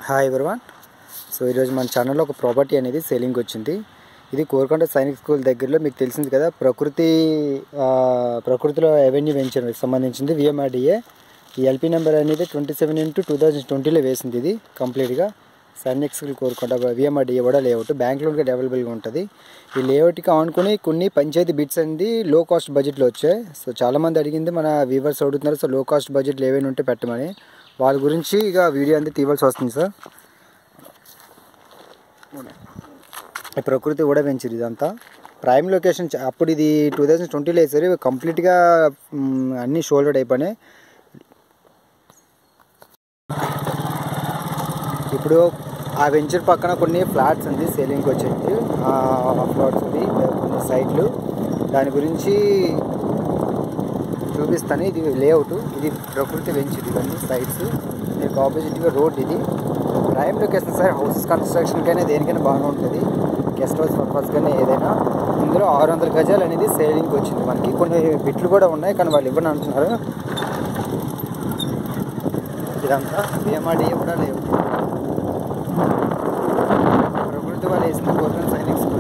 Hi everyone so ఈరోజు మన ఛానల్లో ఒక ప్రాపర్టీ అనేది సేలింగ్ వచ్చింది ఇది కోరుకొండ సైనిక్ స్కూల్ దగ్గరలో మీకు తెలిసింది కదా ప్రకృతి ఆ, ప్రకృతిలో అవెన్యూ వెంచర్ సంబంధించింది విఎంఆర్డిఏ ఈ ఎల్పీ నెంబర్ అనేది twenty seven into two thousand ట్వంటీలో వేసింది ఇది కంప్లీట్గా సైనిక్ స్కూల్ కోరుకొండ విఎంఆర్డిఏ కూడా లేఅవుట్ బ్యాంక్ లోన్ కూడా అవైలబుల్గా ఉంటుంది ఈ లేఅవుట్కి ఆనుకుని కొన్ని పంచాయతీ బిట్స్ అనేది లో కాస్ట్ బడ్జెట్లో వచ్చాయి సో చాలామంది అడిగింది మన వీవర్స్ అడుగుతున్నారు సో లో కాస్ట్ బడ్జెట్లో ఏవైనా ఉంటే పెట్టమని వాళ్ళ గురించి ఇక వీడియో అనేది తీవాల్సి వస్తుంది సార్ ఈ ప్రకృతి కూడా పెంచారు ఇదంతా ప్రైమ్ లొకేషన్ చ- అప్పుడు ఇది టూ థౌజండ్ ట్వంటీలో వేసారు ఇవి కంప్లీట్గా మ్, అన్నీ షోల్డర్ అయిపోయినాయి ఇప్పుడు ఆ వెంచర్ పక్కన కొన్ని ఫ్లాట్స్ ఉంది సేలింగ్కి వచ్చేది ఆ ఫ్లాట్స్ ఉంది కొన్ని సైట్లు దాని గురించి చూపిస్తాను ఇది లేఅవుట్ ఇది ప్రకృతి వెంచర్ ఇవన్నీ సైట్స్ మీకు ఆపోజిట్గా రోడ్ ఇది ప్రైమ్ లొకేషన్ సార్ హౌసెస్ కన్స్ట్రక్షన్కైనా దేనికైనా బాగా ఉంటుంది గెస్ట్ హౌస్ పర్పస్ కానీ ఏదైనా ఇందులో ఆరు వందల గజాలు అనేది సేలింగ్కి వచ్చింది మనకి కొన్ని బిట్లు కూడా ఉన్నాయి కానీ వాళ్ళు ఇవ్వని అంటున్నారు ఇదంతా బిఎంఆర్డీఏ కూడా లేవు ప్రకృతి వాళ్ళు వేసిన కోరిన సైనిక్ స్కూల్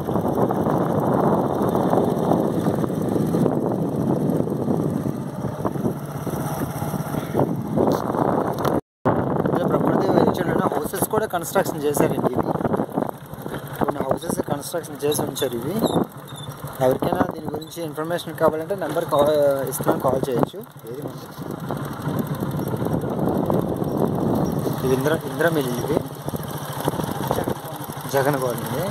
ఇలా ప్రకృతి వెంచర్లో హౌసెస్ కూడా కన్స్ట్రక్షన్ చేశారండి ఇవి కొన్ని హౌసెస్ కన్స్ట్రక్షన్ చేసి ఉంచారు ఇవి ఎవరికైనా దీని గురించి ఇన్ఫర్మేషన్ కావాలంటే నెంబర్ కాల్ ఇస్తున్నాను కాల్ చేయొచ్చు ఏది మంది ఇది ఇంద్ర ఇంద్రమిల్లి ఇది జగన్ కాలనీ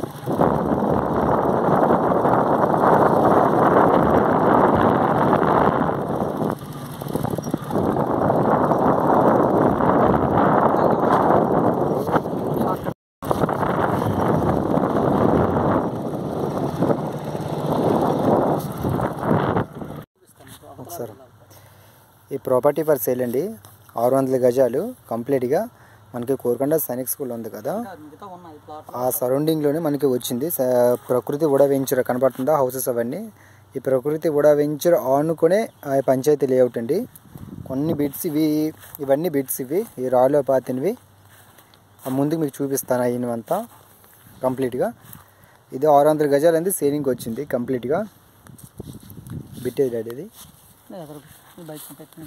ఒకసారి ఈ ప్రాపర్టీ ఫర్ సేల్ అండి ఆరు వందల గజాలు కంప్లీట్గా మనకి కోరుకొండ సైనిక్ స్కూల్ ఉంది కదా మిగతా ఉన్నాయి ప్లాట్ ఆ సరౌండింగ్లోనే మనకి వచ్చింది స- ప్రకృతి ఉడా వెంచర్ కనపడుతుందా హౌసెస్ అవన్నీ ఈ ప్రకృతి ఉడా వెంచర్ ఆనుకునే ఆ పంచాయతీ లేఅవుట్ అండి కొన్ని బిట్స్ ఇవి ఇవన్నీ బిట్స్ ఇవి ఈ రాలో పాతినవి ఆ ముందుకు మీకు చూపిస్తాను అయినవంతా కంప్లీట్గా ఇది ఆరు వందల గజాలు అనేది సేలింగ్కి వచ్చింది కంప్లీట్గా బిట్ ఏది డాడీ ఇది ఎదురు బయట పెట్టిన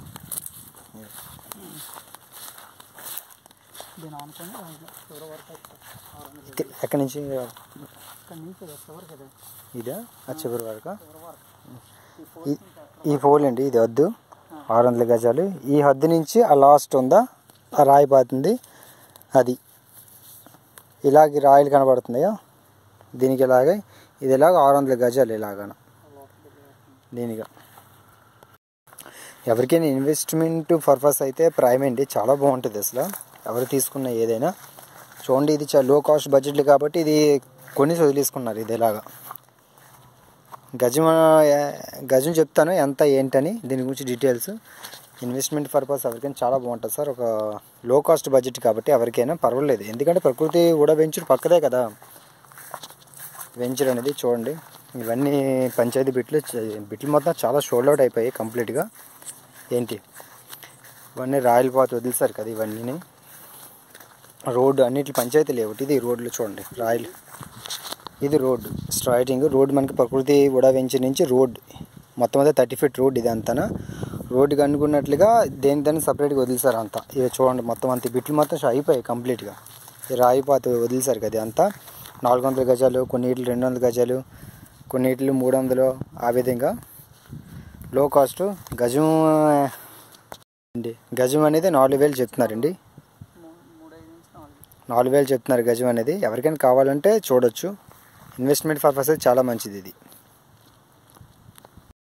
దీని అనుకుని చివరి వరకు వస్తుంది. ఆరు వందలు. ఇది ఎక్కడి నుంచి ఇక్కడ నుంచి చివరి కదా ఇదా ఆ చివరి వరకు చివరి వరకు ఈ ఫోర్ ఈ- ఈ ఫోల్ అండి ఇది హద్దు ఆరు వందల గజాలు ఈ హద్దు నుంచి ఆ లాస్ట్ ఉందా ఆ రాయి పాతుంది అది ఇలాగ ఈ రాయిలు కనబడుతున్నాయో దీనికి ఇలాగే ఇది ఇలాగ ఆరు వందల గజాలు ఇలాగన దీనిగా ఎవరికైనా ఇన్వెస్ట్మెంట్ పర్పస్ అయితే ప్రైమ్ అండి చాలా బాగుంటుంది అసలు ఎవరు తీసుకున్న ఏదైనా చూడండి ఇది చాలా లో కాస్ట్ బడ్జెట్లు కాబట్టి ఇది కొన్ని వదిలేసుకున్నారు ఇది ఇలాగా గజం ఆ, గజం చెప్తాను ఎంత ఏంటని దీని గురించి డీటెయిల్స్ ఇన్వెస్ట్మెంట్ పర్పస్ ఎవరికైనా చాలా బాగుంటుంది సార్ ఒక లో కాస్ట్ బడ్జెట్ కాబట్టి ఎవరికైనా పర్వాలేదు ఎందుకంటే ప్రకృతి కూడా వెంచర్ పక్కదే కదా వెంచర్ అనేది చూడండి ఇవన్నీ పంచాయతీ బిట్లు చ- బిట్లు మొత్తం చాలా షోల్డ్ అవుట్ అయిపోయాయి కంప్లీట్గా ఏంటి ఇవన్నీ రాయల్ పాత్ వదిలేసారు కదా ఇవన్నీ రోడ్డు అన్నిటి పంచాయతీ లేవు ఇది రోడ్లు చూడండి రాయల్ ఇది రోడ్ స్ట్రైటింగ్ రోడ్ మనకి ప్రకృతి ఉడా వెంచర్ నుంచి రోడ్ మొత్తం అంతా థర్టీ ఫీట్ రోడ్ ఇది అంతా రోడ్డుకి అనుకున్నట్లుగా దేని దాన్ని సపరేట్గా వదిలేసారు అంతా ఇవి చూడండి మొత్తం అంత ఈ బిట్లు మొత్తం అయిపోయాయి కంప్లీట్గా ఈ రాయిపాత వదిలేసారు కదా అంతా నాలుగు వందల గజాలు కొన్నిటిలు రెండు వందల గజాలు కొన్నిటిలు మూడు వందలు ఆ విధంగా లో కాస్ట్ గజం అండి గజం అనేది నాలుగు వేలు చెప్తున్నారండి మూ- మూడు ఐదు నుంచి నాలుగు నాలుగు వేలు చెప్తున్నారు గజం అనేది ఎవరికైనా కావాలంటే చూడొచ్చు ఇన్వెస్ట్మెంట్ పర్పస్ చాలా మంచిది ఇది